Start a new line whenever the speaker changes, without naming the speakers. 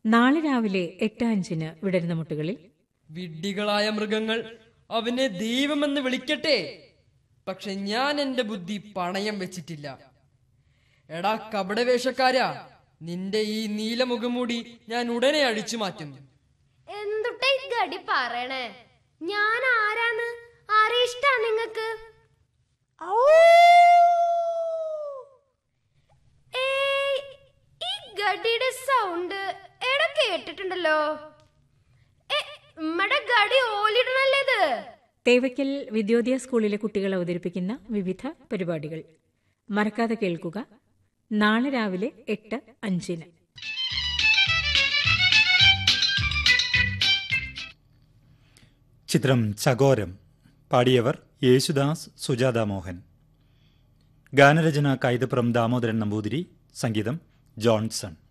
നാളെ രാവിലെ എട്ട് അഞ്ചിന് വിടരുന്ന മുട്ടുകളിൽ
വിഡ്ഢികളായ മൃഗങ്ങൾ അവനെ ദൈവമെന്ന് വിളിക്കട്ടെ പക്ഷെ ഞാൻ എന്റെ ബുദ്ധി പണയം വെച്ചിട്ടില്ല എടാ കപടവേഷക്കാരാ നിന്റെ ഈ നീലമുഖംമൂടി ഞാൻ ഉടനെ അഴിച്ചു മാറ്റും
എന്തുട്ടാ ഈ ഗടി പറയണേ ഞാൻ ആരാന്ന് ആരെ ഇഷ്ടാ നിങ്ങക്ക് ഏയ്, ഈ ഗടിയുടെ സൗണ്ട് എട കേട്ടിട്ടുണ്ടല്ലോ ഏ, ഉമ്മടെ ഗടി ഓലിടണല്ലേ ഇത്
തേവയ്ക്കൽ വിദ്യോദയ സ്കൂളിലെ കുട്ടികൾ അവതരിപ്പിക്കുന്ന വിവിധ പരിപാടികൾ മറക്കാതെ കേൾക്കുക നാളെ രാവിലെ എട്ട് അഞ്ചിന്
ചിത്രം ചകോരം പാടിയവർ യേശുദാസ് സുജാത മോഹൻ ഗാനരചന കൈതപ്രം ദാമോദരൻ നമ്പൂതിരി സംഗീതം ജോൺസൺ